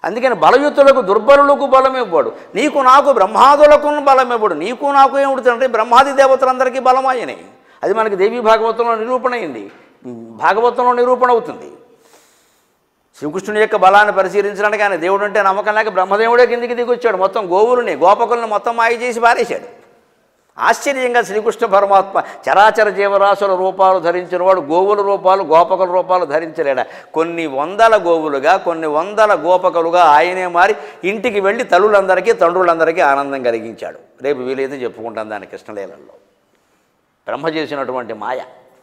అందుకని బలయుతులకు దుర్బలులకు బలం ఇవ్వడు నీకు నాకు బ్రహ్మాదులకు బలం ఇవ్వడు నీకు నాకు ఏమిడుతుందంటే బ్రహ్మాది దేవతలందరికీ బలమాయనే అది మనకి దేవీ భాగవతంలో నిరూపణ అయింది భాగవతంలో నిరూపణ అవుతుంది శ్రీకృష్ణుని యొక్క బలాన్ని పరిశీలించడానికి ఆయన దేవుడు అంటే నమ్మకం లేక బ్రహ్మదేవుడే కిందికి దిగొచ్చాడు మొత్తం గోవులని గోపకులను మొత్తం మాయ చేసి పారేశాడు ఆశ్చర్యంగా శ్రీకృష్ణ పరమాత్మ చరాచర జీవరాశుల రూపాలు ధరించిన వాడు గోవుల రూపాలు గోపకుల రూపాలు ధరించలేడా కొన్ని వందల గోవులుగా కొన్ని వందల గోపకులుగా ఆయనే మారి ఇంటికి వెళ్ళి తల్లులందరికీ తండ్రులందరికీ ఆనందం కలిగించాడు రేపు వీలైతే చెప్పుకుంటాం దాని కృష్ణలీలలో బ్రహ్మ చేసినటువంటి మాయ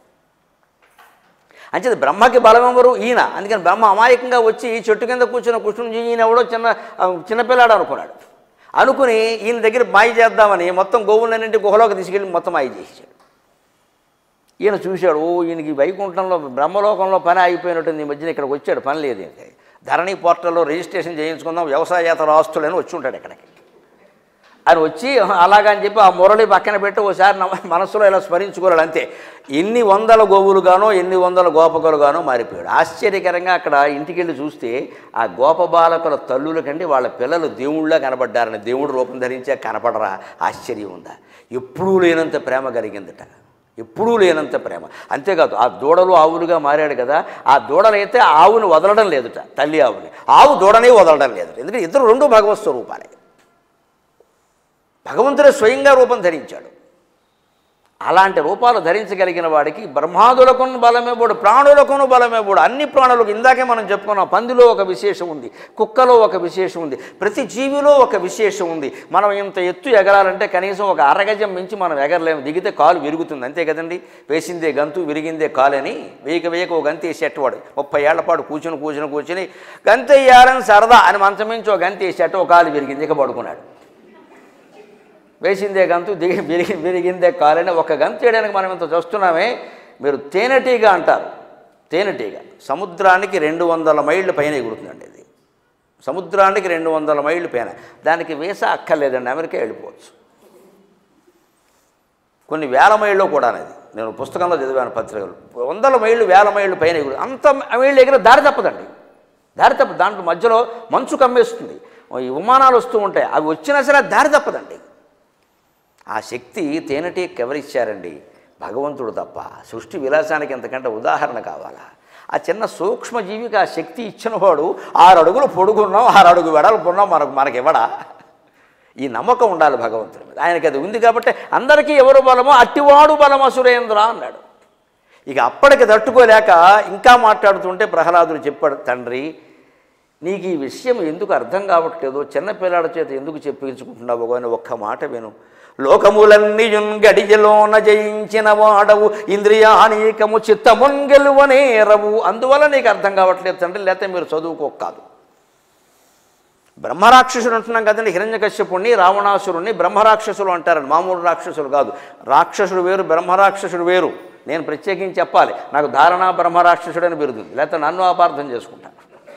అంచేది బ్రహ్మకి బలం ఎవరు ఈయన అందుకని బ్రహ్మ అమాయకంగా వచ్చి ఈ చెట్టు కింద కూర్చున్న కృష్ణుడు ఈయన ఎవడో చిన్న ఆ, చిన్నపిల్లాడు అనుకున్నాడు అనుకుని ఈయన దగ్గర మాయ చేద్దామని మొత్తం గోవులన్నింటి గుహలోకి తీసుకెళ్ళి మొత్తం మాయ చేసేసాడు ఈయన చూశాడు ఓ ఈయనకి వైకుంఠంలో బ్రహ్మలోకంలో పని అయిపోయినట్టుంది ఈ మధ్యన ఇక్కడికి వచ్చాడు పని లేదు ఈయనకి. ధరణి పోర్టల్లో రిజిస్ట్రేషన్ చేయించుకుందాం వ్యవసాయేతర ఆస్తులని వచ్చి ఉంటాడు ఇక్కడికి అని వచ్చి అలాగని చెప్పి ఆ మురళి పక్కన పెట్టి ఓసారి నా మనసులో ఇలా స్మరించుకోలేడు అంతే ఎన్ని వందల గోవులుగానో ఎన్ని వందల గోపకులుగానో మారిపోయాడు ఆశ్చర్యకరంగా అక్కడ ఇంటికి వెళ్ళి చూస్తే ఆ గోప బాలకుల తల్లుల కంటే వాళ్ళ పిల్లలు దేవుళ్ళ కనబడ్డారని దేవుడు రూపం ధరించే కనపడరా ఆశ్చర్యం ఉందా ఎప్పుడూ లేనంత ప్రేమ కలిగిందట ఎప్పుడూ లేనంత ప్రేమ అంతేకాదు ఆ దూడలు ఆవులుగా మారాడు కదా ఆ దూడలైతే ఆవును వదలడం లేదుట తల్లి ఆవుని ఆవు దూడనే వదలడం లేదుట ఎందుకంటే ఇద్దరు రెండు భగవత్ స్వరూపాలే భగవంతుడే స్వయంగా రూపం ధరించాడు అలాంటి రూపాలు ధరించగలిగిన వాడికి బ్రహ్మాదులకును బలమేబోడు ప్రాణులకును బలమేబోడు అన్ని ప్రాణులకు ఇందాకే మనం చెప్పుకున్నాం పందిలో ఒక విశేషం ఉంది కుక్కలో ఒక విశేషం ఉంది ప్రతి జీవిలో ఒక విశేషం ఉంది మనం ఇంత ఎత్తు ఎగరాలంటే కనీసం ఒక అరగజం మించి మనం ఎగరలేము దిగితే కాలు విరుగుతుంది అంతే కదండి వేసిందే గంతు విరిగిందే కాలు అని వేయక వేయక ఒక గంతి వేసేటవాడు ముప్పై ఏళ్ల పాటు కూర్చుని కూర్చుని కూర్చుని గంత వేయాలని సరదా అని మంచం మించి ఒక గంతి వేసేట ఒక కాలు విరిగింది ఇక పడుకున్నాడు వేసిందే గంతు దిగి విరిగి విరిగిందే కాలని ఒక గంతు వేయడానికి మనం ఇంత చూస్తున్నామే మీరు తేనెటీగ అంటారు తేనెటీగ సముద్రానికి రెండు వందల మైళ్ళు పైన ఎగురుతుందండి ఇది సముద్రానికి రెండు వందల మైళ్ళు పైన దానికి వీసా అక్కర్లేదండి అమెరికా వెళ్ళిపోవచ్చు కొన్ని వేల మైళ్ళు కూడా అనేది నేను పుస్తకంలో చదివాను పత్రికలు వందల మైళ్ళు వేల మైళ్ళు పైన ఎగురు అంత మైళ్ళు ఎగిరి దారి తప్పదండి దారి తప్పదు దాంట్లో మధ్యలో మంచు కమ్మేస్తుంది ఈ విమానాలు వస్తూ ఉంటాయి అవి వచ్చినా సరే అది దారి తప్పదండి ఆ శక్తి తేనెటీకి ఎవరిచ్చారండి భగవంతుడు తప్ప సృష్టి విలాసానికి ఎంతకంటే ఉదాహరణ కావాలా ఆ చిన్న సూక్ష్మజీవికి ఆ శక్తి ఇచ్చినవాడు ఆరు అడుగులు పొడుగున్నాం ఆరు అడుగు వెడల్పున్నాం మనకు మనకి ఇవ్వడా ఈ నమ్మకం ఉండాలి భగవంతుడి మీద ఆయనకి అది ఉంది కాబట్టి అందరికీ ఎవరు బలమో అట్టివాడు బలమ సురేంద్ర అన్నాడు ఇక అప్పటికి తట్టుకోలేక ఇంకా మాట్లాడుతుంటే ప్రహ్లాదుడు చెప్పాడు తండ్రి నీకు ఈ విషయం ఎందుకు అర్థం కావట్లేదో చిన్నపిల్లాడి చేత ఎందుకు చెప్పించుకుంటున్నావు అని ఒక్క మాట విను లోకములన్నీయున్ గడియలోన జయించిన వాడవు ఇంద్రియానీకము చిత్తమున్ గెలువనేరవు అందువల్ల నీకు అర్థం కావట్లేదు తండ్రి లేకపోతే మీరు చదువుకోక కాదు బ్రహ్మరాక్షసుడు అంటున్నాం కదండి హిరణ్యకశ్యపుణ్ణి రావణాసురుణ్ణి బ్రహ్మరాక్షసులు అంటారని మామూలు రాక్షసులు కాదు రాక్షసుడు వేరు బ్రహ్మరాక్షసుడు వేరు నేను ప్రత్యేకించి చెప్పాలి నాకు ధారణా బ్రహ్మరాక్షసుడు అని బిరుదుంది లేకపోతే నన్ను అపార్థం చేసుకుంటాను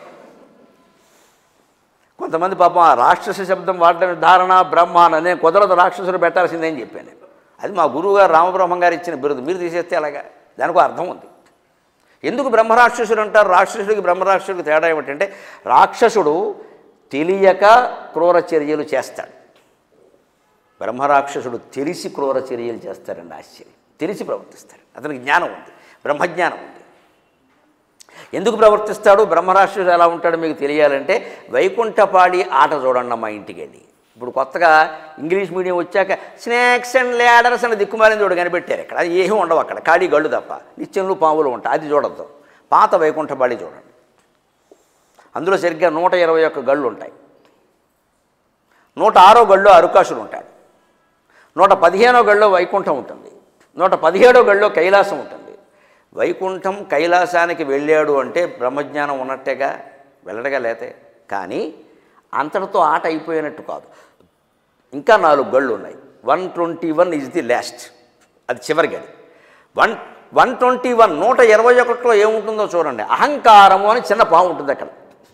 కొంతమంది పాపం ఆ రాక్షస శబ్దం వాడడం ధారణ బ్రహ్మ అని నేను కుదరదు రాక్షసుడు పెట్టాల్సిందే అని చెప్పాను నేను అది మా గురువు గారు రామబ్రహ్మం గారు ఇచ్చిన బిరుదు మీరు తీసేస్తే అలాగా దానికి అర్థం ఉంది ఎందుకు బ్రహ్మరాక్షసుడు అంటారు రాక్షసుడికి బ్రహ్మరాక్షసుడికి తేడా ఏమిటంటే రాక్షసుడు తెలియక క్రూర చర్యలు చేస్తాడు బ్రహ్మరాక్షసుడు తెలిసి క్రూర చర్యలు చేస్తారండి ఆశ్చర్యం తెలిసి ప్రవర్తిస్తాడు అతనికి జ్ఞానం ఉంది బ్రహ్మజ్ఞానం ఉంది ఎందుకు ప్రవర్తిస్తాడు బ్రహ్మరాక్షసుడు ఎలా ఉంటాడో మీకు తెలియాలంటే వైకుంఠపాడి ఆట చూడండి మా ఇంటికి వెళ్ళి ఇప్పుడు కొత్తగా ఇంగ్లీష్ మీడియం వచ్చాక స్నాక్స్ అండ్ ల్యాడర్స్ అని దిక్కుమాలిన చూడు కనిపెట్టారు ఇక్కడ అది ఏమీ ఉండవు అక్కడ ఖాళీ గళ్ళు తప్ప నిత్యంలో పాములు ఉంటాయి అది చూడద్దు పాత వైకుంఠపాడి చూడండి అందులో సరిగ్గా నూట ఇరవై ఒక్క గళ్ళు ఉంటాయి నూట ఆరో గళ్ళు అరుకాసుడు ఉంటాడు నూట పదిహేనో గళ్ళో వైకుంఠం ఉంటుంది నూట పదిహేడో గళ్ళో కైలాసం ఉంటుంది వైకుంఠం కైలాసానికి వెళ్ళాడు అంటే బ్రహ్మజ్ఞానం ఉన్నట్టేగా వెళ్ళడగా లేతే కానీ అంతటితో ఆట అయిపోయినట్టు కాదు ఇంకా నాలుగు గళ్ళు ఉన్నాయి one twenty one is the last అది చివరి గడి వన్ వన్ ట్వంటీ వన్ నూట ఇరవై ఒకటిలో ఏముంటుందో చూడండి అహంకారము అని చిన్న పాము ఉంటుంది అక్కడ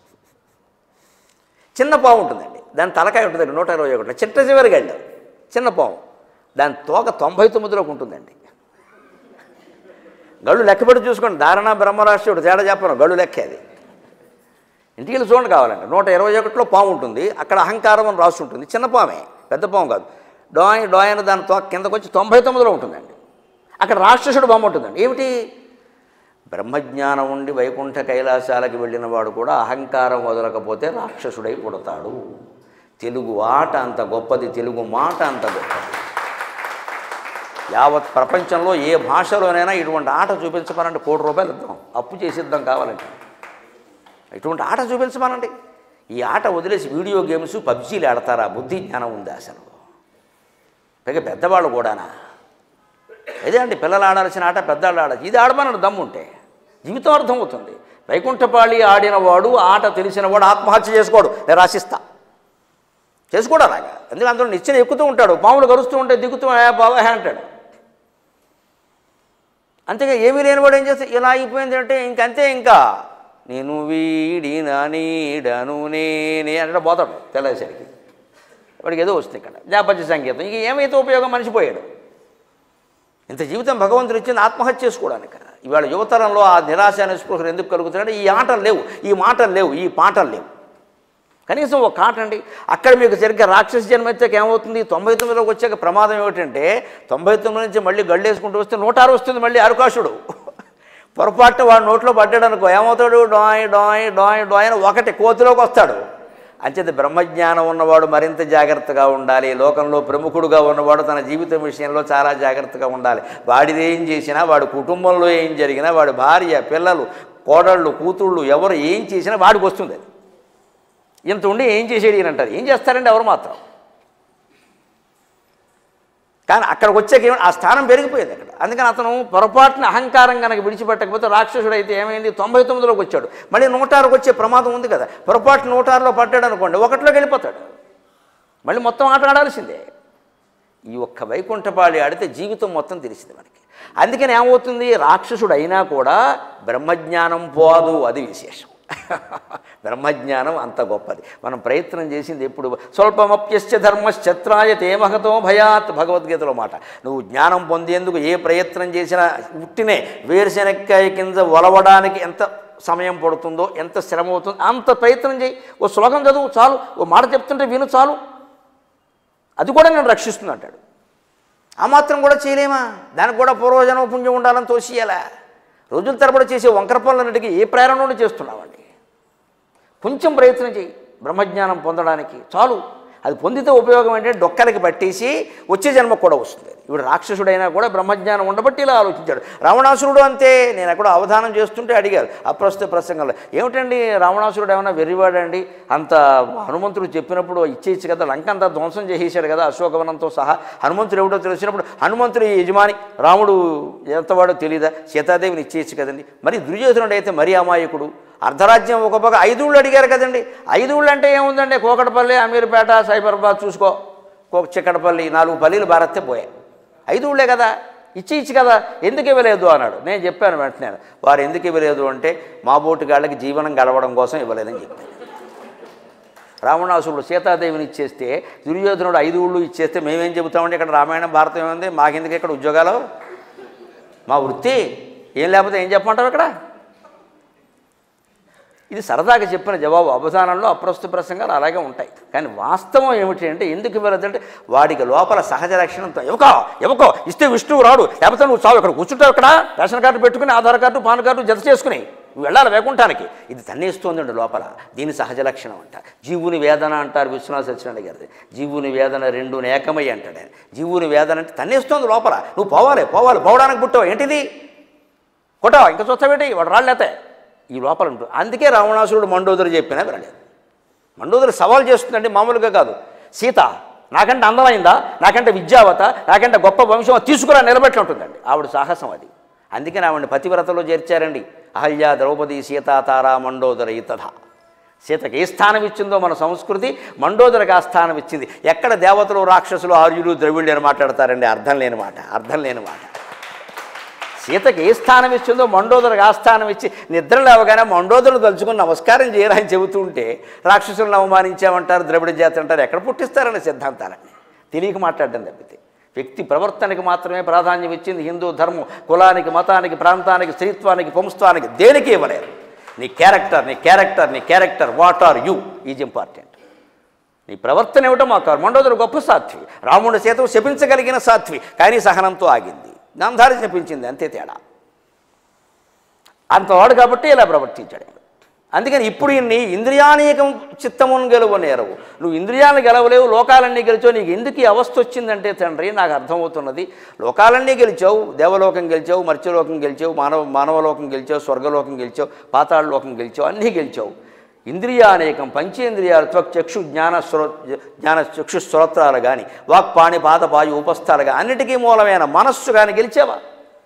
చిన్న పాము ఉంటుందండి దాని తలకాయ ఉంటుందండి నూట ఇరవై ఒకటిలో చిట్ట చివరి గడ్డ చిన్న పాము దాని తోక తొంభై తొమ్మిదిలోకి ఉంటుందండి గళ్ళు లెక్కపెట్టి చూసుకోండి ధారణ బ్రహ్మరాష్ట్రుడు తేడా చెప్పను గళ్ళు లెక్క అది ఇంటికి వెళ్ళి చూడండి కావాలంటే నూట ఇరవై ఒకటిలో పాము ఉంటుంది అక్కడ అహంకారం అని రాసి ఉంటుంది చిన్న పామే పెద్ద పాము కాదు డోయ్ డోయ్ అని దాని తో కిందకు వచ్చి తొంభై తొమ్మిదిలో ఉంటుందండి అక్కడ రాక్షసుడు బొమ్మ ఉంటుందండి ఏమిటి బ్రహ్మజ్ఞానం ఉండి వైకుంఠ కైలాసాలకు వెళ్ళిన వాడు కూడా అహంకారం వదలకపోతే రాక్షసుడై పుడతాడు తెలుగు ఆట అంత గొప్పది తెలుగు మాట అంత గొప్పది యావత్ ప్రపంచంలో ఏ భాషలోనైనా ఇటువంటి ఆట చూపించమనండి కోటి రూపాయలు ఇద్దాం అప్పు చేసిద్దాం కావాలంటే ఇటువంటి ఆట చూపించమనండి ఈ ఆట వదిలేసి వీడియో గేమ్స్ పబ్జీలు ఆడతారా బుద్ధి జ్ఞానం ఉంది అసలు పైగా పెద్దవాళ్ళు కూడానా ఇదే అండి పిల్లలు ఆడాల్సిన ఆట పెద్దవాళ్ళు ఆడాలి ఇది ఆడమన్నాడు దమ్ముంటే జీవితం అర్థమవుతుంది వైకుంఠపాళి ఆడినవాడు ఆట తెలిసినవాడు ఆత్మహత్య చేసుకోడు నేను రాసిస్తా చేసుకోడు అలాగా ఎందుకంటే అందులో నిచ్చెన ఎక్కుతూ ఉంటాడు పాములు కరుస్తూ ఉంటే దిగుతూ "ఏ బాబా హే" అంటాడు అంతేగా ఏమీ లేనివాడు ఏం చేస్తే ఇలా అయిపోయింది అంటే ఇంకంతే ఇంకా నేను వీడిన నీడను నేనే అంటే పోతాడు తెల్లేసరికి వాడికి ఏదో వస్తుంది ఇక్కడ జాపత్య సంగీతం ఇంక ఏమైతే ఉపయోగం మనిషిపోయాడు ఇంత జీవితం భగవంతుడు ఇచ్చింది ఆత్మహత్య చేసుకోవడానికి ఇవాళ యువతరంలో ఆ నిరాశ నిస్పృహలు ఎందుకు కలుగుతున్నాయంటే ఈ ఆటలు లేవు ఈ మాటలు లేవు ఈ పాటలు లేవు కనీసం ఒక కాట అండి అక్కడ మీకు సరిగ్గా రాక్షస జన్మ అయితే ఏమవుతుంది తొంభై తొమ్మిదిలోకి వచ్చాక ప్రమాదం ఏమిటంటే తొంభై తొమ్మిది నుంచి మళ్ళీ గళ్ళేసుకుంటూ వస్తే నూట ఆరు వస్తుంది మళ్ళీ అరుకాశుడు పొరపాటు వాడు నోట్లో పడ్డాడు అనుకో ఏమవుతాడు డోయ్ డోయ్ డోయ్ డోయ్ అని ఒకటి కోతిలోకి వస్తాడు అంచేత బ్రహ్మజ్ఞానం ఉన్నవాడు మరింత జాగ్రత్తగా ఉండాలి లోకంలో ప్రముఖుడుగా ఉన్నవాడు తన జీవితం విషయంలో చాలా జాగ్రత్తగా ఉండాలి వాడిది ఏం చేసినా వాడి కుటుంబంలో ఏం జరిగినా వాడి భార్య పిల్లలు కోడళ్ళు కూతుళ్ళు ఎవరు ఏం చేసినా వాడికి వస్తుంది అది ఇంత ఉండి ఏం చేసేది అని అంటారు ఏం చేస్తారండి ఎవరు మాత్రం కానీ అక్కడికి వచ్చాక ఏమి ఆ స్థానం పెరిగిపోయింది అక్కడ అందుకని అతను పొరపాటున అహంకారం కనుక విడిచిపెట్టకపోతే రాక్షసుడు అయితే ఏమైంది తొంభై తొమ్మిదిలోకి వచ్చాడు మళ్ళీ నూటారుకు వచ్చే ప్రమాదం ఉంది కదా పొరపాటు నూటారులో పడ్డాడు అనుకోండి ఒకటిలోకి వెళ్ళిపోతాడు మళ్ళీ మొత్తం ఆట ఆడాల్సిందే ఈ ఒక్క వైకుంఠపాళి ఆడితే జీవితం మొత్తం తెలిసింది మనకి అందుకని ఏమవుతుంది రాక్షసుడు అయినా కూడా బ్రహ్మజ్ఞానం పోదు అది విశేషం బ్రహ్మజ్ఞానం అంత గొప్పది మనం ప్రయత్నం చేసింది ఎప్పుడు స్వల్పమప్యస్య ధర్మశ్చత్రాయతే మహతో భయాత్ భగవద్గీతలో మాట నువ్వు జ్ఞానం పొందేందుకు ఏ ప్రయత్నం చేసినా ఉట్టినే వేరుశెనక్కాయ కింద ఒలవడానికి ఎంత సమయం పడుతుందో ఎంత శ్రమ అవుతుందో అంత ప్రయత్నం చేయి ఓ శ్లోకం చదువు చాలు ఓ మాట చెప్తుంటే విను చాలు అది కూడా నేను రక్షిస్తుంది అంటాడు ఆ మాత్రం కూడా చేయలేమా దానికి కూడా పూర్వజన్మ పుణ్యం ఉండాలని తోసియాలా రోజుల తరబడి చేసే వంకర పనులన్నిటికీ ఏ ప్రేరణ నుండి చేస్తున్నామండి కొంచెం ప్రయత్నం చేయి బ్రహ్మజ్ఞానం పొందడానికి చాలు అది పొందితే ఉపయోగం ఏంటంటే డొక్కలకి పట్టేసి వచ్చే జన్మకు కూడా వస్తుంది ఇప్పుడు రాక్షసుడైనా కూడా బ్రహ్మజ్ఞానం ఉండబట్టి ఇలా ఆలోచించాడు రావణాసురుడు అంతే నేను ఎక్కడో అవధానం చేస్తుంటే అడిగారు అప్రస్తుత ప్రసంగంలో ఏమిటండి రావణాసురుడు ఏమైనా వెర్రివాడండి అంత హనుమంతుడు చెప్పినప్పుడు ఇచ్చేయచ్చు కదా లంక అంతా ధ్వంసం చేసేసాడు కదా అశోకవనంతో సహా హనుమంతుడు ఏమిటో తెలిసినప్పుడు హనుమంతుడు ఈ యజమాని రాముడు ఎంతవాడో తెలియదా సీతాదేవిని ఇచ్చేయచ్చు కదండి మరి దుర్యోధనుడు అయితే మరీ అమాయకుడు అర్ధరాజ్యం ఒక పక్క ఐదు ఊళ్ళు అడిగారు కదండి ఐదు ఊళ్ళు అంటే ఏముందండి కోకటపల్లి అమీర్పేట సైబరాబాద్ చూసుకో కోక చిక్కడపల్లి నాలుగు పల్లీలు భారత్తే పోయాయి ఐదు ఊళ్ళే కదా ఇచ్చి ఇచ్చి కదా ఎందుకు ఇవ్వలేదు అన్నాడు నేను చెప్పాను వెంటనే వారు ఎందుకు ఇవ్వలేదు అంటే మా బోటు గాళ్ళకి జీవనం గడవడం కోసం ఇవ్వలేదని చెప్పాను రావణాసురుడు సీతాదేవిని ఇచ్చేస్తే దుర్యోధనుడు ఐదు ఊళ్ళు ఇచ్చేస్తే మేమేం చెబుతామండి ఇక్కడ రామాయణం భారతం ఏముంది మాకెందుకు ఇక్కడ ఉద్యోగాలు మా వృత్తి ఏం లేకపోతే ఏం చెప్పమంటావు ఇక్కడ ఇది సరదాగా చెప్పిన జవాబు అవధానంలో అప్రస్తుత ప్రసంగాలు అలాగే ఉంటాయి కానీ వాస్తవం ఏమిటి అంటే ఎందుకు ఇవ్వలేదంటే వాడికి లోపల సహజ లక్షణంతో ఎవకో ఎవకో ఇస్తే విష్ణువు రాడు లేకపోతే నువ్వు చావు ఇక్కడ కూర్చుంటావు ఇక్కడ రేషన్ కార్డు పెట్టుకుని ఆధార్ కార్డు పాన్ కార్డు జత చేసుకుని నువ్వు వెళ్ళాలి వేకుంటానికి ఇది తన్నేస్తోందండి లోపల దీని సహజ లక్షణం అంట జీవుని వేదన అంటారు విశ్వనాథ సత్యనారాయణ గారిది జీవుని వేదన రెండు ఏకమై అంటాడు ఆయన జీవుని వేదన అంటే తన్నేస్తోంది లోపల నువ్వు పోవాలి పోవాలి పోవడానికి పుట్టావు ఏంటిది కొట్టావా ఇంకా చూస్తావేంటి వాడు రాళ్ళేతే ఈ లోపల ఉంటుంది అందుకే రావణాసురుడు మండోదరి చెప్పినా వినలేదు మండోదరి సవాల్ చేస్తుందండి మామూలుగా కాదు సీత నాకంటే అందమైందా నాకంటే విద్యావత నాకంటే గొప్ప వంశం తీసుకురా నిలబెట్టి ఉంటుందండి ఆవిడ సాహసం అది అందుకని ఆవిడని పతివ్రతలో చేర్చారండి అహల్య ద్రౌపది సీత తార మండోదర ఇతధ సీతకి ఏ స్థానం ఇచ్చిందో మన సంస్కృతి మండోదరికి ఆ స్థానం ఇచ్చింది ఎక్కడ దేవతలు రాక్షసులు ఆర్యులు ద్రవిళ్ళు అని మాట్లాడతారండి అర్థం లేని మాట అర్థం లేని మాట సీతకి ఏ స్థానం ఇచ్చిందో మండోదరికి ఆ స్థానం ఇచ్చి నిద్ర లేవగానే మండోదరులు తలుచుకుని నమస్కారం చేయరా అని చెబుతూ ఉంటే రాక్షసులను అవమానించామంటారు ద్రవిడ జాతి అంటారు ఎక్కడ పుట్టిస్తారనే సిద్ధాంతాలని తెలియక మాట్లాడడం తప్పితే వ్యక్తి ప్రవర్తనకి మాత్రమే ప్రాధాన్యం ఇచ్చింది హిందూ ధర్మం కులానికి మతానికి ప్రాంతానికి స్త్రీత్వానికి పుంస్త్వానికి దేనికి ఇవ్వలేదు నీ క్యారెక్టర్ నీ క్యారెక్టర్ నీ character what are you is important నీ ప్రవర్తన ఏమిటో మాకు మండోదరు గొప్ప సాధ్వి రాముడి చేత శపించగలిగిన సాధ్వి కానీ సహనంతో ఆగింది గాంధారి శపించింది అంతే తేడా అంతవాడు కాబట్టి ఇలా ప్రవర్తించాడు అందుకని ఇప్పుడు ఇన్ని ఇంద్రియానీకం చిత్తమును గెలువ నేరవు నువ్వు ఇంద్రియాలను గెలవలేవు లోకాలన్నీ గెలిచావు నీకు ఎందుకు ఈ అవస్థ వచ్చిందంటే తండ్రి నాకు అర్థమవుతున్నది లోకాలన్నీ గెలిచావు దేవలోకం గెలిచావు మర్త్యలోకం గెలిచావు మానవ మానవలోకం గెలిచావు స్వర్గలోకం గెలిచావు పాతాళ లోకం గెలిచావు అన్నీ గెలిచావు ఇంద్రియానేకం పంచేంద్రియాలు త్వక్ చక్షు జ్ఞాన శ్రో జ్ఞాన చక్షు శ్రోత్రాలు కానీ వాక్పాణి పాద పాయు ఉపస్థాలు కానీ అన్నిటికీ మూలమైన మనస్సు కానీ గెలిచావా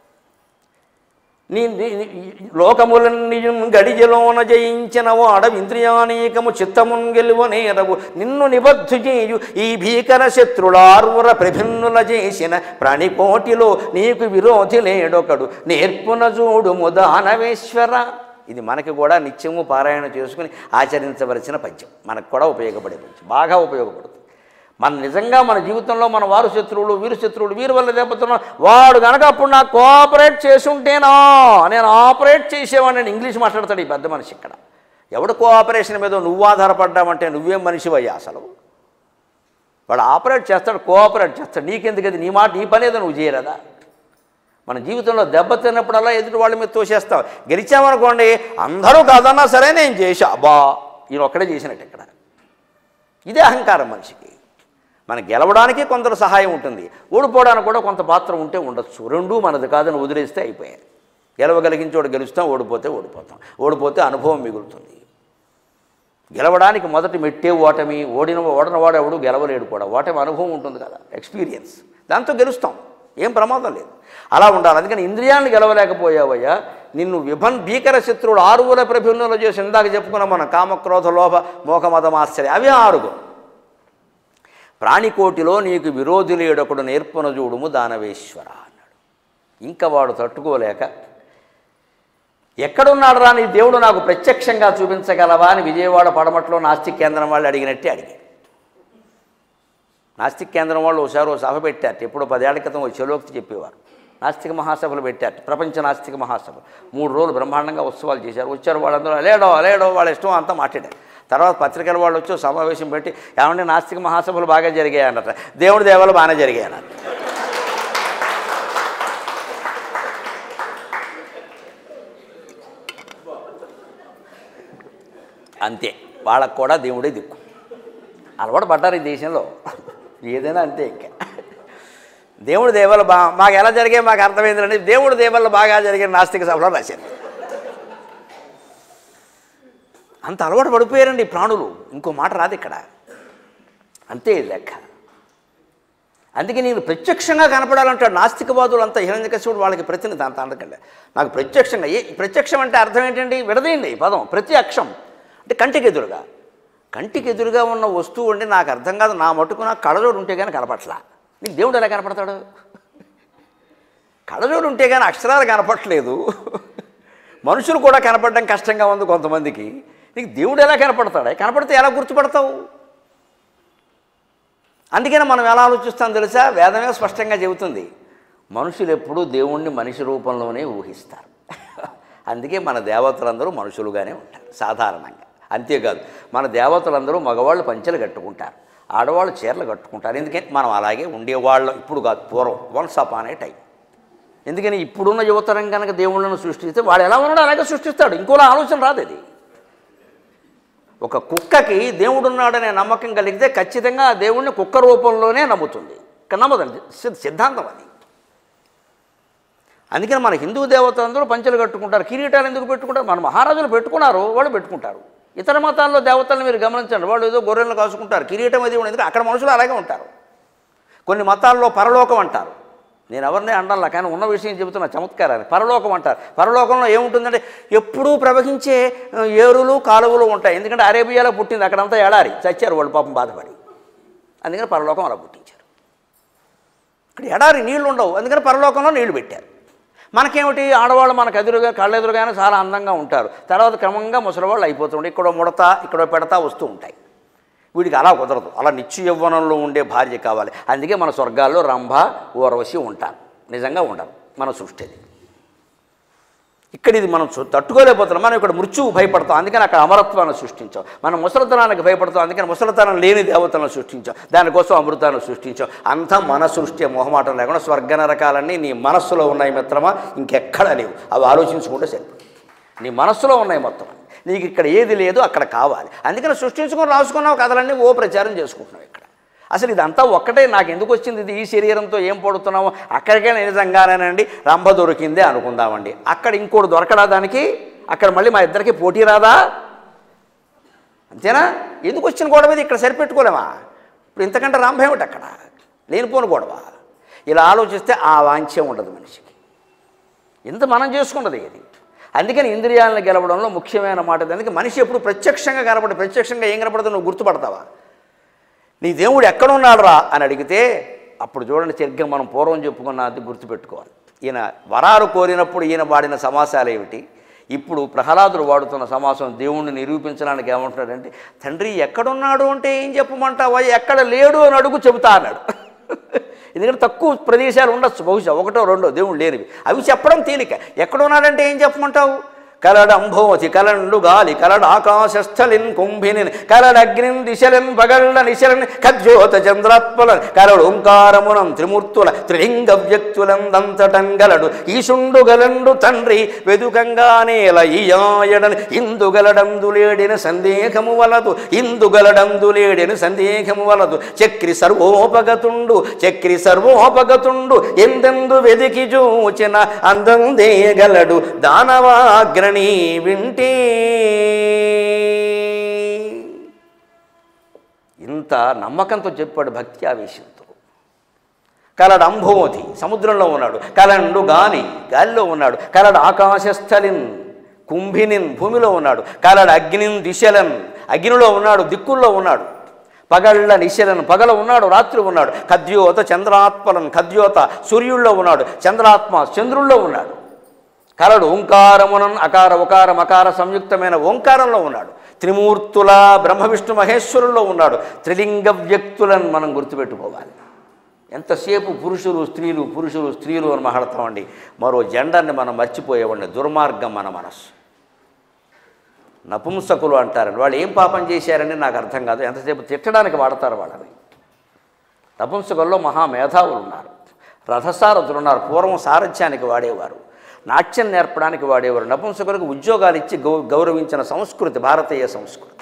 నీ నీ- నీ- లోకములన్నీ గడిజలోన జయించినవో అడవింద్రియానీకము చిత్తమున్ గెలువనేరవు నిన్ను నిబద్ధు చేయు ఈ భీకర శత్రులార్వుర ప్రభిన్నుల చేసిన ప్రాణికోటిలో నీకు విరోధి లేడొకడు నేర్పున చూడు ముదానవేశ్వర ఇది మనకి కూడా నిత్యము పారాయణ చేసుకుని ఆచరించవలసిన పద్యం మనకు కూడా ఉపయోగపడే పద్యం బాగా ఉపయోగపడుతుంది మన నిజంగా మన జీవితంలో మన వారు శత్రువులు వీరు శత్రువులు వీరి వల్ల దెబ్బతున్నాం వాడు కనుక అప్పుడు నాకు కోఆపరేట్ చేసి ఉంటేనా నేను ఆపరేట్ చేసేవాడిని నేను ఇంగ్లీష్ మాట్లాడతాడు ఈ పెద్ద మనిషి ఇక్కడ ఎవడు కోఆపరేషన్ మీద నువ్వు ఆధారపడ్డామంటే నువ్వేం మనిషివయ్యా అసలు వాడు ఆపరేట్ చేస్తాడు కోఆపరేట్ చేస్తాడు నీకెందుకు అది నీ మాట నీ పని ఏదో నువ్వు చేయలేదా మన జీవితంలో దెబ్బ తిన్నప్పుడల్లా ఎదుటి వాళ్ళ మీద తోసేస్తాం గెలిచామనుకోండి అందరూ కాదన్నా సరే నేను చేశా బా ఈయన ఒక్కడే చేసినట్టు ఇక్కడ ఇదే అహంకారం మనిషికి మన గెలవడానికి కొందరు సహాయం ఉంటుంది ఓడిపోవడానికి కూడా కొంత పాత్ర ఉంటే ఉండొచ్చు రెండూ మనది కాదని వదిలేస్తే అయిపోయాయి గెలవగలిగించోడు గెలుస్తాం ఓడిపోతే ఓడిపోతాం ఓడిపోతే అనుభవం మిగులుతుంది గెలవడానికి మొదటి మెట్టే ఓటమి ఓడిన ఓడనవాడు ఎవడు గెలవలేడు కూడా ఓటమి అనుభవం ఉంటుంది కదా ఎక్స్పీరియన్స్ దాంతో గెలుస్తాం ఏం ప్రమాదం లేదు అలా ఉండాలి అందుకని ఇంద్రియాలను గెలవలేకపోయావయ్యా నిన్ను విభన్ భీకర శత్రువుడు ఆరుగుల ప్రభిన్నులు చేసి ఇందాక చెప్పుకున్నాం మనం కామక్రోధ లోభ మోహమదమాశ్చర్య అవి ఆరుగు ప్రాణికోటిలో నీకు విరోధి లేడొకడు నేర్పున చూడుము దానవేశ్వర అన్నాడు ఇంకా వాడు తట్టుకోలేక ఎక్కడున్నాడు రా నీ దేవుడు నాకు ప్రత్యక్షంగా చూపించగలవా అని విజయవాడ పడమట్లో నాస్తిక్ కేంద్రం వాళ్ళు అడిగినట్టే అడిగారు నాస్తిక్ కేంద్రం వాళ్ళు ఒకసారి ఓ సభ పెట్టారు ఎప్పుడో పదేళ్ల క్రితం ఓ చెలోక్తి చెప్పేవారు నాస్తిక మహాసభలు పెట్టారు ప్రపంచ నాస్తిక మహాసభ మూడు రోజులు బ్రహ్మాండంగా ఉత్సవాలు చేశారు వచ్చారు వాళ్ళందరూ లేడో లేడో వాళ్ళ ఇష్టం అంతా మాట్లాడారు తర్వాత పత్రికల వాళ్ళు వచ్చి ఓ సమావేశం పెట్టి ఏమంటే నాస్తిక మహాసభలు బాగా జరిగాయి అన్నట్టు దేవుడి దేవాలు బాగానే జరిగాయి అన్నారు అంతే వాళ్ళకు కూడా దేవుడే దిక్కు అలవాటు పడ్డారు ఈ దేశంలో ఏదైనా అంతే ఇంకా దేవుడి దేవాలు బా మాకు ఎలా జరిగాయి మాకు అర్థమైందండి దేవుడి దేవాలు బాగా జరిగిన నాస్తిక సభలో రాశారు అంత అలవాటు పడిపోయారండి ఈ ప్రాణులు ఇంకో మాట రాదు ఇక్కడ అంతే ఇది లెక్క అందుకే నేను ప్రత్యక్షంగా కనపడాలంటాడు నాస్తికవాదులు అంతా హిరణ్యకశివుడు వాళ్ళకి ప్రతినిధి అంత అందకండి నాకు ప్రత్యక్షంగా ఏ ప్రత్యక్షం అంటే అర్థం ఏంటండి విడదీయండి ఈ పదం ప్రతి అక్షం అంటే కంటికి ఎదురుగా కంటికి ఎదురుగా ఉన్న వస్తువు అంటే నాకు అర్థం కాదు నా మటుకు నాకు కళ్ళజోడు ఉంటే కానీ కనపట్లా నీకు దేవుడు ఎలా కనపడతాడు కళ్ళజోడు ఉంటే కానీ అక్షరాలు కనపట్లేదు మనుషులు కూడా కనపడడం కష్టంగా ఉంది కొంతమందికి నీకు దేవుడు ఎలా కనపడతాడు కనపడితే ఎలా గుర్తుపడతావు అందుకనే మనం ఎలా ఆలోచిస్తాం తెలుసా వేదమే స్పష్టంగా చెబుతుంది మనుషులు ఎప్పుడూ దేవుణ్ణి మనిషి రూపంలోనే ఊహిస్తారు అందుకే మన దేవతలందరూ మనుషులుగానే ఉంటారు సాధారణంగా అంతేకాదు మన దేవతలందరూ మగవాళ్ళు పంచెలు కట్టుకుంటారు ఆడవాళ్ళు చీరలు కట్టుకుంటారు ఎందుకంటే మనం అలాగే ఉండేవాళ్ళం ఇప్పుడు కాదు పూర్వం వన్స్ అప్ అనే టైం ఎందుకని ఇప్పుడున్న యువతరం కనుక దేవుళ్ళను సృష్టిస్తే వాడు ఎలా ఉన్నాడో అలాగే సృష్టిస్తాడు ఇంకోలా ఆలోచన రాదు అది ఒక కుక్కకి దేవుడు ఉన్నాడనే నమ్మకం కలిగితే ఖచ్చితంగా ఆ దేవుణ్ణి కుక్క రూపంలోనే నమ్ముతుంది ఇక నమ్మదండి సిద్- సిద్ధాంతం అది అందుకని మన హిందూ దేవతలందరూ పంచెలు కట్టుకుంటారు కిరీటాలు ఎందుకు పెట్టుకుంటారు మన మహారాజులు పెట్టుకున్నారు వాళ్ళు పెట్టుకుంటారు ఇతర మతాల్లో దేవతలను మీరు గమనించండి వాళ్ళు ఏదో గొర్రెలను కాసుకుంటారు కిరీటం అది ఉండదు అక్కడ మనుషులు అలాగే ఉంటారు కొన్ని మతాల్లో పరలోకం అంటారు నేను ఎవరిని అండాలా కానీ ఉన్న విషయం చెబుతున్నా చమత్కారాన్ని పరలోకం అంటారు పరలోకంలో ఏముంటుందంటే ఎప్పుడూ ప్రవహించే ఆ, ఏరులు కాలువలు ఉంటాయి ఎందుకంటే అరేబియాలో పుట్టింది అక్కడంతా ఎడారి చచ్చారు వాళ్ళు పాపం బాధపడి అందుకని పరలోకం అలా పుట్టించారు ఇక్కడ ఎడారి నీళ్లు ఉండవు అందుకని పరలోకంలో నీళ్లు పెట్టారు మనకేమిటి ఆడవాళ్ళు మనకు ఎదురుగా కళ్ళెదురుగానే చాలా అందంగా ఉంటారు తర్వాత క్రమంగా ముసలివాళ్ళు అయిపోతుండే ఇక్కడ ముడత ఇక్కడ పెడతా వస్తూ ఉంటాయి వీడికి అలా కుదరదు అలా నిత్య యవ్వనంలో ఉండే భార్య కావాలి అందుకే మన స్వర్గాల్లో రంభ ఊర్వశి ఉంటారు నిజంగా ఉండరు మన సృష్టి అది ఇక్కడ ఇది మనం చూ- తట్టుకోలేకపోతున్నాం మనం ఇక్కడ మృత్యువు భయపడతాం అందుకని అక్కడ అమరత్వాన్ని సృష్టించాం మనం ముసలితనానికి భయపడతాం అందుకని ముసలితనం లేని దేవతలను సృష్టించాం దానికోసం అమృతాన్ని సృష్టించాం అంతా మన సృష్టి మొహమాటం లేకుండా స్వర్గ నరకాలన్నీ నీ మనస్సులో ఉన్నాయి మిత్రమా ఇంకెక్కడా లేవు అవి ఆలోచించుకుంటే సరిపోతుంది నీ మనస్సులో ఉన్నాయి మొత్తం నీకు ఇక్కడ ఏది లేదు అక్కడ కావాలి అందుకని సృష్టించుకొని రాసుకున్నావు కథలన్నీ ఓ ప్రచారం చేసుకుంటున్నావు ఇక్కడ అసలు ఇదంతా ఒక్కటే నాకు ఎందుకు వచ్చింది ఇది ఈ శరీరంతో ఏం పడుతున్నామో అక్కడికే నిజంగానేనండి రంభ దొరికిందే అనుకుందామండి అక్కడ ఇంకోటి దొరకడా దానికి అక్కడ మళ్ళీ మా ఇద్దరికి పోటీ రాదా అంతేనా ఎందుకు వచ్చిన గొడవ ఇది ఇక్కడ సరిపెట్టుకోలేమా ఇప్పుడు ఇంతకంటే రంభ ఏమిటి అక్కడ లేనిపోని గొడవ ఇలా ఆలోచిస్తే ఆ వాంఛ్యం ఉండదు మనిషికి ఇంత మనం చేసుకున్నది ఇది అందుకని ఇంద్రియాలను గెలవడంలో ముఖ్యమైన మాట ఇది. అందుకే మనిషి ఎప్పుడు ప్రత్యక్షంగా కనపడి ప్రత్యక్షంగా ఏం కనపడదు నువ్వు గుర్తుపడతావా నీ దేవుడు ఎక్కడున్నాడు రా అని అడిగితే అప్పుడు చూడండి సరిగ్గా మనం పూర్వం చెప్పుకున్నది గుర్తుపెట్టుకోవాలి ఈయన వరాలు కోరినప్పుడు ఈయన వాడిన సమాసాలు ఏమిటి ఇప్పుడు ప్రహ్లాదుడు వాడుతున్న సమాసం దేవుణ్ణి నిరూపించడానికి ఏమంటున్నాడంటే తండ్రి ఎక్కడున్నాడు అంటే ఏం చెప్పమంటావా ఎక్కడ లేడు అని అడుగు చెబుతా అన్నాడు ఎందుకంటే తక్కువ ప్రదేశాలు ఉండొచ్చు బహుశా ఒకటో రెండో దేవుడు లేనివి అవి చెప్పడం తేలిక ఎక్కడున్నాడంటే ఏం చెప్పమంటావు కలడంభోతి కలండు గాలి కలడ ఆకాశస్థలిన్ కుంభినిన్ కలడగ్నిన్ దిశలన్ పగళ్ళ నిశలన్ ఖజ్యోత చంద్రాత్మలన్ కలడు ఓంకారమునం త్రిమూర్తుల త్రిలింగ వ్యక్తులం దంతటంగలడు ఈశుండు గలండు తండ్రి వెదుకంగానేల ఈయాయడన్ ఇందుగలడందులేడిన సందేహము వలదు ఇందుగలడందులేడిన సందేహము వలదు చక్రి సర్వోపగతుండు చక్రి సర్వోపగతుండు ఎందెందు వెదికి చూచిన అందం దేగలడు దానవాగ్రణి వింటే ఇంత నమ్మకంతో చెప్పాడు భక్తి ఆవేశంతో కలడు అంభోతి సముద్రంలో ఉన్నాడు కలండు గాలి గాలిలో ఉన్నాడు కలడు ఆకాశస్థలిన్ కుంభినిన్ భూమిలో ఉన్నాడు కలడు అగ్నిన్ దిశలన్ అగ్నిలో ఉన్నాడు దిక్కుల్లో ఉన్నాడు పగళ్ళ నిశలన్ పగల ఉన్నాడు రాత్రి ఉన్నాడు ఖద్యోత చంద్రాత్మలన్ ఖద్యోత సూర్యుల్లో ఉన్నాడు చంద్రాత్మ చంద్రుల్లో ఉన్నాడు కలడు ఓంకారమునన్ అకార ఉకార మకార సంయుక్తమైన ఓంకారంలో ఉన్నాడు త్రిమూర్తుల బ్రహ్మ విష్ణు మహేశ్వరుల్లో ఉన్నాడు త్రిలింగ వ్యక్తులను మనం గుర్తుపెట్టుకోవాలి ఎంతసేపు పురుషులు స్త్రీలు పురుషులు స్త్రీలు అని మాట్లాడతామండి మరో జెండర్ని మనం మర్చిపోయేవాడిని దుర్మార్గం మన మనస్సు నపుంసకులు అంటారండి వాళ్ళు ఏం పాపం చేశారని నాకు అర్థం కాదు ఎంతసేపు తిట్టడానికి వాడతారు వాళ్ళని నపుంసకుల్లో మహా మేధావులు ఉన్నారు రథసారథులు ఉన్నారు పూర్వం సారథ్యానికి వాడేవారు నాట్యం నేర్పడానికి వాడేవారు నపుంసకులకు ఉద్యోగాలు ఇచ్చి గౌ గౌరవించిన సంస్కృతి భారతీయ సంస్కృతి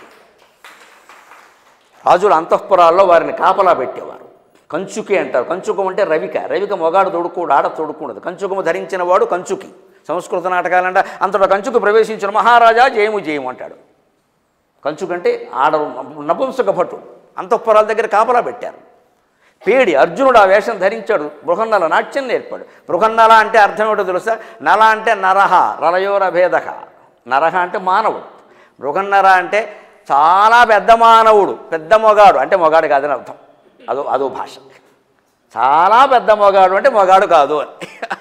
రాజుల అంతఃపురాల్లో వారిని కాపలా పెట్టేవారు కంచుకి అంటారు కంచుకం అంటే రవిక రవిక మొగాడు తొడుకోడు ఆడ తొడుకున్నది కంచుకము ధరించిన వాడు కంచుకి సంస్కృత నాటకాలంట అంతటా కంచుకు ప్రవేశించిన మహారాజా జయము జయము అంటాడు కంచుకంటే ఆడ నపుంసక భటుడు అంతఃపురాల దగ్గర కాపలా పెట్టారు పేడి అర్జునుడు ఆ వేషం ధరించాడు బృహన్నల నాట్యం నేర్పాడు బృహన్నల అంటే అర్థం ఏమిటో తెలుసా నల అంటే నరహ రలయోర భేదక నరహ అంటే మానవుడు బృహన్నర అంటే చాలా పెద్ద మానవుడు పెద్ద మొగాడు అంటే మొగాడు కాదని అర్థం అదో అదో భాష చాలా పెద్ద మొగాడు అంటే మొగాడు కాదు అని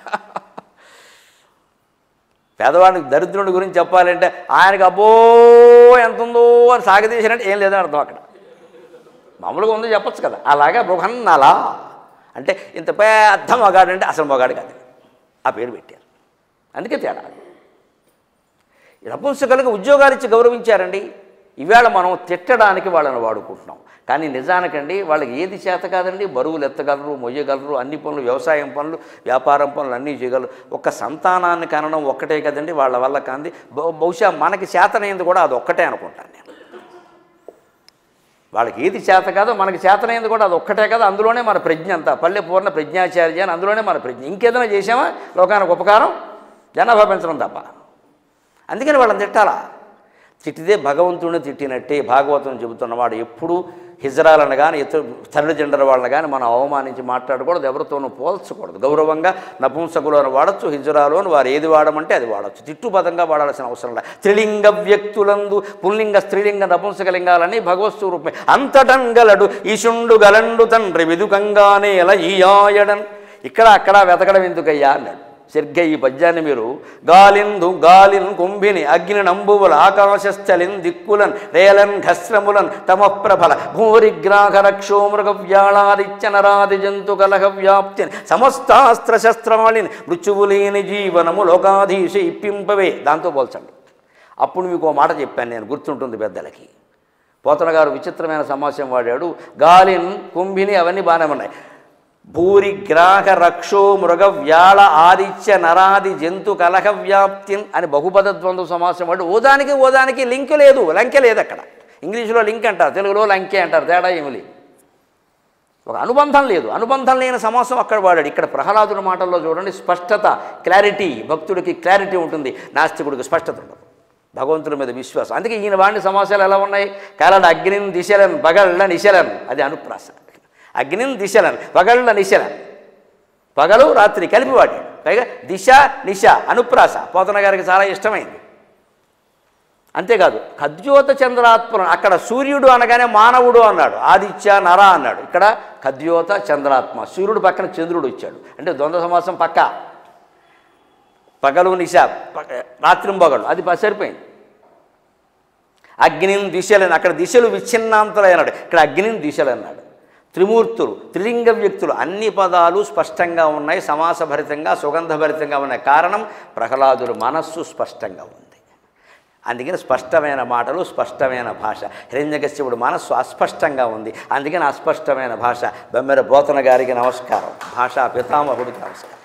పేదవాడికి దరిద్రుడి గురించి చెప్పాలంటే ఆయనకి అబ్బో ఎంత ఉందో అని సాగదీసినట్టు ఏం లేదని అర్థం అక్కడ మామూలుగా ఉందో చెప్పొచ్చు కదా అలాగే బృహన్నల అంటే ఇంత పెద్ద మగాడు అంటే అసలు మగాడు కాదు ఆ పేరు పెట్టారు అందుకే తేడా నపుంసకులకు ఉద్యోగాలు ఇచ్చి గౌరవించారండి ఈవేళ మనం తిట్టడానికి వాళ్ళని వాడుకుంటున్నాం కానీ నిజానికండి వాళ్ళకి ఏది చేత కాదండి బరువులు ఎత్తగలరు మొయ్యగలరు అన్ని పనులు వ్యవసాయం పనులు వ్యాపారం పనులు అన్నీ చేయగలరు ఒక సంతానాన్ని కనడం ఒక్కటే కదండి వాళ్ళ వల్ల కాంది బహు- బహుశా మనకి చేతనైంది కూడా అది ఒక్కటే అనుకుంటాను నేను వాళ్ళకి ఏది చేత కాదో మనకి చేతనైంది కూడా అది ఒక్కటే కదా అందులోనే మన ప్రజ్ఞ అంతా పల్లె పూర్ణ ప్రజ్ఞాచార్య అని అందులోనే మన ప్రజ్ఞ ఇంకేదైనా చేసామా లోకానికి ఉపకారం జనాభా పెంచడం తప్ప అందుకని వాళ్ళని తిట్టాలా తిట్టితే భగవంతుడిని తిట్టినట్టే భాగవతం చెబుతున్నవాడు ఎప్పుడూ హిజరాలను కానీ ఇతర థర్డ్ జెండర్ వాళ్ళని కానీ మనం అవమానించి మాట్లాడకూడదు ఎవరితోనూ పోల్చకూడదు గౌరవంగా నపుంసకులు అని వాడచ్చు హిజరాలు అని వారు ఏది వాడమంటే అది వాడచ్చు తిట్టుపదంగా వాడాల్సిన అవసరం లేదు త్రిలింగ వ్యక్తులందు పుల్లింగ స్త్రీలింగ నపుంసకలింగాలని భగవత్ స్వరూపమే అంతటంగలడు ఈశుండు గలండు తండ్రి వెదుకంగానే ఎలా ఈయాయడన్ ఇక్కడ అక్కడ వెతకడం ఎందుకయ్యా అన్నాడు సరిగ్గా ఈ పద్యాన్ని మీరు గాలిందు గాలిన్ కుంభిని అగ్ని నంబువుల ఆకాశస్థలిన్ దిక్కులన్ రేలన్ ఘస్రములన్ తమప్రభల భూరిగ్రాహ రక్షో మృగ వ్యాళాదిత్య నరాది జంతు కలహ వ్యాప్తిని సమస్తాస్త్ర శస్త్రాళిని మృత్యువులేని జీవనము లోకాధీశ ఇప్పింపవే దాంతో పోల్చండి అప్పుడు మీకు ఓ మాట చెప్పాను నేను గుర్తుంటుంది పెద్దలకి పోతన గారు విచిత్రమైన సమాసం వాడాడు గాలిన్ కుంభిని అవన్నీ బాగానే ఉన్నాయి భూరి గ్రాహ రక్షో మృగ వ్యాళ ఆదిత్య నరాది జంతు కలహ వ్యాప్తిన్ అని బహుపద ద్వంద్వ సమాసం వాడు ఓదానికి ఓదానికి లింక్ లేదు లంకె లేదు అక్కడ ఇంగ్లీషులో లింక్ అంటారు తెలుగులో లంకె అంటారు తేడా ఏమి లేదు ఒక అనుబంధం లేదు అనుబంధం లేని సమాసం అక్కడ వాడాడు ఇక్కడ ప్రహ్లాదుడి మాటల్లో చూడండి స్పష్టత క్లారిటీ భక్తుడికి క్లారిటీ ఉంటుంది నాస్తికుడికి స్పష్టత ఉండదు భగవంతుడి మీద విశ్వాసం అందుకే ఈయన వాడిని సమాసాలు ఎలా ఉన్నాయి కాలాడు అగ్నిన్ దిశలన్ పగళ్ళ నిశలన్ అది అనుప్రాస అగ్నిన్ దిశలన్ పగళ్ళ నిశలన్ పగలు రాత్రి కలిపి వాడాడు పైగా దిశ నిశ అనుప్రాస పోతన గారికి చాలా ఇష్టమైంది అంతేకాదు ఖద్యోత చంద్రాత్మ అక్కడ సూర్యుడు అనగానే మానవుడు అన్నాడు ఆదిత్య నర అన్నాడు ఇక్కడ ఖద్యోత చంద్రాత్మ సూర్యుడు పక్కన చంద్రుడు వచ్చాడు అంటే ద్వంద్వ సమాసం పక్క పగలు నిశ రాత్రింబగలు అది ప- సరిపోయింది అగ్నిని దిశలని అక్కడ దిశలు విచ్ఛిన్నాంతలు అన్నాడు ఇక్కడ అగ్నిని దిశలు అన్నాడు త్రిమూర్తులు త్రిలింగ వ్యక్తులు అన్ని పదాలు స్పష్టంగా ఉన్నాయి సమాసభరితంగా సుగంధభరితంగా ఉన్నాయి కారణం ప్రహ్లాదుడు మనస్సు స్పష్టంగా ఉంది అందుకని స్పష్టమైన మాటలు స్పష్టమైన భాష హిరణ్యకశ్యపుడు మనస్సు అస్పష్టంగా ఉంది అందుకని అస్పష్టమైన భాష బెమ్మెర పోతన గారికి నమస్కారం భాషా పితామహుడికి నమస్కారం